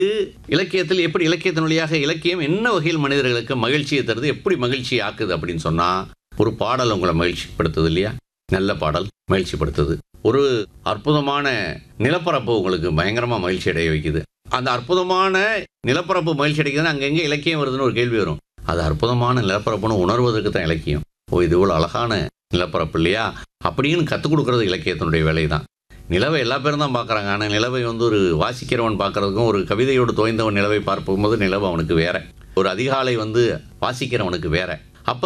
இலக்கியத்தில் எப்படி இலக்கியத்தின் வழியாக இலக்கியம் என்ன வகையில் மனிதர்களுக்கு மகிழ்ச்சியை தருது எப்படி மகிழ்ச்சி ஆக்குது அப்படின்னு சொன்னா ஒரு பாடல் உங்களை மகிழ்ச்சிப்படுத்துது இல்லையா நல்ல பாடல் மகிழ்ச்சிப்படுத்துது ஒரு அற்புதமான நிலப்பரப்பு உங்களுக்கு பயங்கரமா மகிழ்ச்சி அடைய வைக்குது அந்த அற்புதமான நிலப்பரப்பு மகிழ்ச்சி அடைக்குதுன்னா அங்கங்க இலக்கியம் வருதுன்னு ஒரு கேள்வி வரும் அது அற்புதமான நிலப்பரப்புன்னு உணர்வதற்கு தான் இலக்கியம் ஓ இது இவ்வளோ அழகான நிலப்பரப்பு இல்லையா அப்படின்னு கற்றுக் கொடுக்கறது இலக்கியத்தினுடைய வேலை தான் நிலவை எல்லா பேரும் தான் பார்க்குறாங்க ஆனால் நிலவை வந்து ஒரு வாசிக்கிறவன் பார்க்கறதுக்கும் ஒரு கவிதையோடு தோய்ந்தவன் நிலவை பார்க்கும்போது நிலவு அவனுக்கு வேற ஒரு அதிகாலை வந்து வாசிக்கிறவனுக்கு வேற